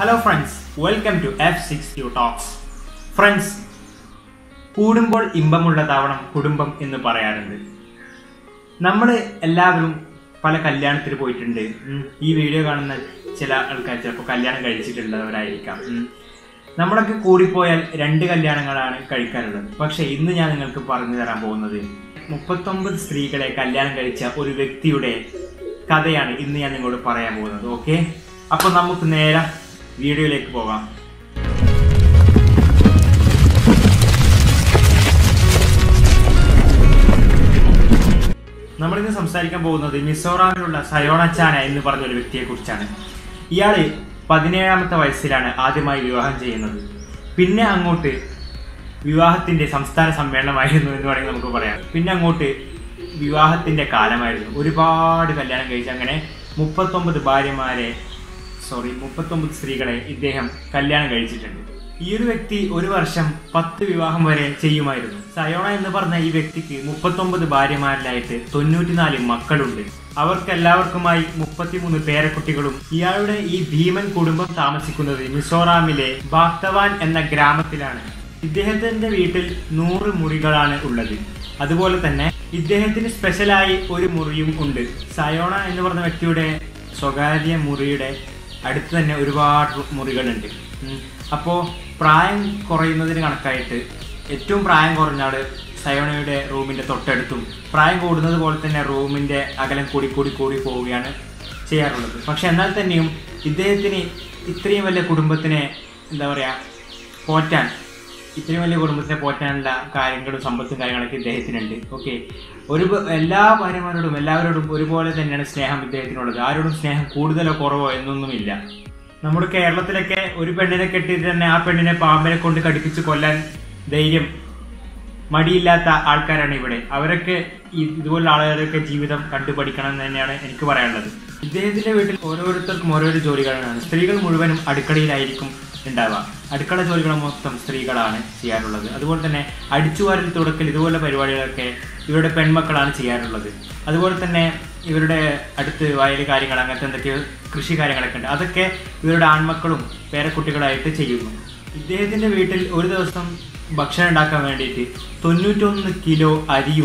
Hello friends welcome to F six U talks friends കൂടുമ്പോൾ ഇമ്പമുള്ളതാവണം കുടുംബം എന്ന് പറയാറുണ്ട് നമ്മൾ എല്ലാവരും പല കല്യാണത്തിന് പോയിട്ടുണ്ട് ഉം. ഈ വീഡിയോ കാണുന്ന ചില ആൾക്കാർ ചിലപ്പോൾ കല്യാണം കഴിച്ചിട്ടുള്ളവരായിരിക്കാം ഉം. നമ്മളൊക്കെ കൂടിപ്പോയാൽ രണ്ട് കല്യാണങ്ങളാണ് കഴിക്കാറുള്ളത് പക്ഷേ ഇന്ന് ഞാൻ നിങ്ങൾക്ക് പറഞ്ഞു തരാൻ പോകുന്നത് മുപ്പത്തൊമ്പത് സ്ത്രീകളെ കല്യാണം കഴിച്ച ഒരു വ്യക്തിയുടെ കഥയാണ് ഇന്ന് ഞാൻ നിങ്ങളോട് പറയാൻ പോകുന്നത് ഓക്കെ അപ്പോൾ നമുക്ക് നേരെ വീഡിയോയിലേക്ക് പോകാം നമ്മളിന്ന് സംസാരിക്കാൻ പോകുന്നത് മിസോറാമിലുള്ള സയോണ ചാന എന്ന് പറഞ്ഞ ഒരു വ്യക്തിയെ കുറിച്ചാണ് ഇയാള് പതിനേഴാമത്തെ വയസ്സിലാണ് ആദ്യമായി വിവാഹം ചെയ്യുന്നത് പിന്നെ അങ്ങോട്ട് വിവാഹത്തിന്റെ സംസ്ഥാന സമ്മേളനമായിരുന്നു എന്ന് വേണമെങ്കിൽ നമുക്ക് പറയാം പിന്നെ അങ്ങോട്ട് വിവാഹത്തിന്റെ കാലമായിരുന്നു ഒരുപാട് കല്യാണം കഴിച്ച് അങ്ങനെ മുപ്പത്തൊമ്പത് ഭാര്യമാരെ സോറി മുപ്പത്തൊമ്പത് സ്ത്രീകളെ ഇദ്ദേഹം കല്യാണം കഴിച്ചിട്ടുണ്ട് ഈ ഒരു വ്യക്തി ഒരു വർഷം പത്ത് വിവാഹം വരെ ചെയ്യുമായിരുന്നു സയോണ എന്ന് പറഞ്ഞ ഈ വ്യക്തിക്ക് മുപ്പത്തൊമ്പത് ഭാര്യമാരിലായിട്ട് തൊണ്ണൂറ്റിനാല് മക്കളുണ്ട് അവർക്ക് എല്ലാവർക്കുമായി മുപ്പത്തിമൂന്ന് പേരക്കുട്ടികളും ഇയാളുടെ ഈ ഭീമൻ കുടുംബം താമസിക്കുന്നത് മിസോറാമിലെ ബാക്തവാൻ എന്ന ഗ്രാമത്തിലാണ് ഇദ്ദേഹത്തിന്റെ വീട്ടിൽ നൂറ് മുറികളാണ് ഉള്ളത് അതുപോലെ തന്നെ ഇദ്ദേഹത്തിന് സ്പെഷ്യലായി ഒരു മുറിയും ഉണ്ട് സയോണ എന്ന് പറഞ്ഞ വ്യക്തിയുടെ സ്വകാര്യ മുറിയുടെ അടുത്ത് തന്നെ ഒരുപാട് മുറികളുണ്ട് ഉം. അപ്പോൾ പ്രായം കുറയുന്നതിന് കണക്കായിട്ട് ഏറ്റവും പ്രായം കുറഞ്ഞ ആള് സയോണയുടെ റൂമിന്റെ തൊട്ടടുത്തും പ്രായം കൂടുന്നത് പോലെ തന്നെ റൂമിന്റെ അകലം കൂടി കൂടി കൂടി പോവുകയാണ് ചെയ്യാറുള്ളത് പക്ഷെ എന്നാൽ തന്നെയും ഇദ്ദേഹത്തിന് ഇത്രയും വലിയ കുടുംബത്തിനെ എന്താ പറയുക പോറ്റാൻ ഇത്രയും വലിയ കുടുംബത്തെ പോറ്റാനുള്ള കാര്യങ്ങളും സമ്പത്തും കാര്യങ്ങളൊക്കെ ഇദ്ദേഹത്തിനുണ്ട് ഓക്കെ ഒരു എല്ലാ ഭാര്യമാരോടും എല്ലാവരോടും ഒരുപോലെ തന്നെയാണ് സ്നേഹം ഇദ്ദേഹത്തിനുള്ളത് ആരോടും സ്നേഹം കൂടുതലോ കുറവോ എന്നൊന്നുമില്ല നമ്മുടെ കേരളത്തിലൊക്കെ ഒരു പെണ്ണിനെ കെട്ടിയിട്ട് തന്നെ ആ പെണ്ണിനെ പാമ്പിനെ കൊണ്ട് കടിപ്പിച്ച് കൊല്ലാൻ ധൈര്യം മടിയില്ലാത്ത ആൾക്കാരാണ് ഇവിടെ അവരൊക്കെ ഈ ഇതുപോലുള്ള ആളുകളൊക്കെ ജീവിതം കണ്ടുപഠിക്കണം എന്ന് തന്നെയാണ് എനിക്ക് പറയാനുള്ളത് ഇദ്ദേഹത്തിന്റെ വീട്ടിൽ ഓരോരുത്തർക്കും ഓരോരോ ജോലികളാണ് സ്ത്രീകൾ മുഴുവനും അടുക്കളയിലായിരിക്കും ഉണ്ടാവുക അടുക്കള ജോലികൾ മൊത്തം സ്ത്രീകളാണ് ചെയ്യാറുള്ളത് അതുപോലെ തന്നെ അടിച്ചുവാരൽ തുടക്കൽ ഇതുപോലെ പരിപാടികളൊക്കെ ഇവരുടെ പെൺമക്കളാണ് ചെയ്യാറുള്ളത് അതുപോലെ തന്നെ ഇവരുടെ അടുത്ത് വയൽ കാര്യങ്ങൾ അങ്ങനത്തെ എന്തൊക്കെയോ കൃഷി കാര്യങ്ങളൊക്കെ ഉണ്ട് അതൊക്കെ ഇവരുടെ ആൺമക്കളും പേരക്കുട്ടികളായിട്ട് ചെയ്യുന്നു ഇദ്ദേഹത്തിന്റെ വീട്ടിൽ ഒരു ദിവസം ഭക്ഷണം ഉണ്ടാക്കാൻ വേണ്ടിയിട്ട് തൊണ്ണൂറ്റൊന്ന് കിലോ അരിയും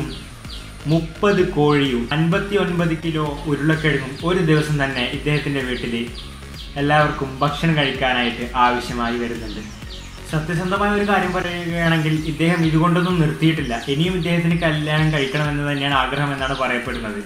മുപ്പത് കോഴിയും അൻപത്തി ഒൻപത് കിലോ ഉരുളക്കിഴങ്ങും ഒരു ദിവസം തന്നെ ഇദ്ദേഹത്തിന്റെ വീട്ടിൽ എല്ലാവർക്കും ഭക്ഷണം കഴിക്കാനായിട്ട് ആവശ്യമായി വരുന്നുണ്ട് സത്യസന്ധമായ ഒരു കാര്യം പറയുകയാണെങ്കിൽ ഇദ്ദേഹം ഇതുകൊണ്ടൊന്നും നിർത്തിയിട്ടില്ല ഇനിയും ഇദ്ദേഹത്തിന് കല്യാണം കഴിക്കണമെന്ന് തന്നെയാണ് ആഗ്രഹം എന്നാണ് പറയപ്പെടുന്നത്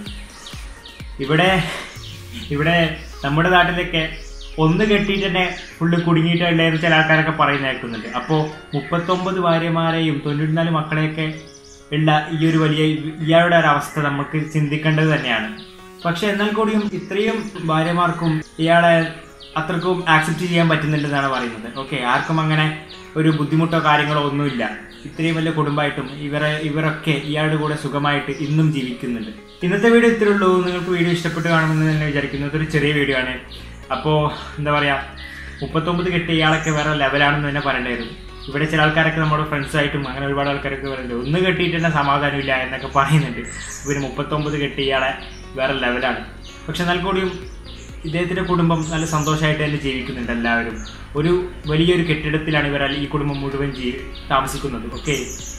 ഇവിടെ ഇവിടെ നമ്മുടെ നാട്ടിലൊക്കെ ഒന്ന് കെട്ടിയിട്ട് തന്നെ ഫുള്ള് കുടുങ്ങിയിട്ടുള്ളതെന്ന് ചില ആൾക്കാരൊക്കെ പറയുന്ന കേൾക്കുന്നുണ്ട് അപ്പോൾ മുപ്പത്തൊമ്പത് ഭാര്യമാരെയും തൊണ്ണൂറ്റിനാല് മക്കളെയൊക്കെ ഉള്ള ഈ ഒരു വലിയ ഇയാളുടെ ഒരു അവസ്ഥ നമുക്ക് ചിന്തിക്കേണ്ടത് തന്നെയാണ് പക്ഷെ എന്നാൽ കൂടിയും ഇത്രയും ഭാര്യമാർക്കും ഇയാളെ അത്രക്കും ആക്സെപ്റ്റ് ചെയ്യാൻ പറ്റുന്നുണ്ടെന്നാണ് പറയുന്നത് ഓക്കെ ആർക്കും അങ്ങനെ ഒരു ബുദ്ധിമുട്ടോ കാര്യങ്ങളോ ഒന്നുമില്ല ഇത്രയും വലിയ കുടുംബമായിട്ടും ഇവരെ ഇവരൊക്കെ ഇയാളുടെ കൂടെ സുഖമായിട്ട് ഇന്നും ജീവിക്കുന്നുണ്ട് ഇന്നത്തെ വീഡിയോ ഇത്രേ ഉള്ളൂ നിങ്ങൾക്ക് വീഡിയോ ഇഷ്ടപ്പെട്ട് കാണുമെന്ന് തന്നെ വിചാരിക്കുന്നു ഇതൊരു ചെറിയ വീഡിയോ ആണ് അപ്പോൾ എന്താ പറയുക മുപ്പത്തൊമ്പത് കെട്ടി ഇയാളൊക്കെ വേറെ ലെവലാണെന്ന് തന്നെ പറയേണ്ടായിരുന്നു ഇവിടെ ചില ആൾക്കാരൊക്കെ നമ്മുടെ ഫ്രണ്ട്സായിട്ടും അങ്ങനെ ഒരുപാട് ആൾക്കാരൊക്കെ പറയുന്നുണ്ട് ഒന്ന് കെട്ടിയിട്ട് തന്നെ സമാധാനമില്ല എന്നൊക്കെ പറയുന്നുണ്ട് പിന്നെ മുപ്പത്തൊമ്പത് കെട്ടി ഇയാളെ വേറെ ലെവലാണ് പക്ഷെ എന്നാൽ കൂടിയും ഇദ്ദേഹത്തിൻ്റെ കുടുംബം നല്ല സന്തോഷമായിട്ട് തന്നെ ജീവിക്കുന്നുണ്ട് എല്ലാവരും ഒരു വലിയൊരു കെട്ടിടത്തിലാണ് ഇവർ ഈ കുടുംബം മുഴുവൻ ജീ താമസിക്കുന്നത് ഓക്കെ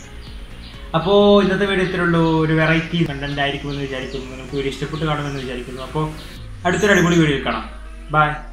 അപ്പോൾ ഇന്നത്തെ വീഡിയോ ഇത്രേ ഉള്ളൂ ഒരു വെറൈറ്റി കണ്ടന്റ് ആയിരിക്കുമെന്ന് വിചാരിക്കുന്നു നിങ്ങൾക്ക് വീഡിയോ ഇഷ്ടപ്പെട്ട് കാണുമെന്ന് വിചാരിക്കുന്നു അപ്പോൾ അടുത്തൊരു അടിപൊളി വീഡിയോ കാണാം ബൈ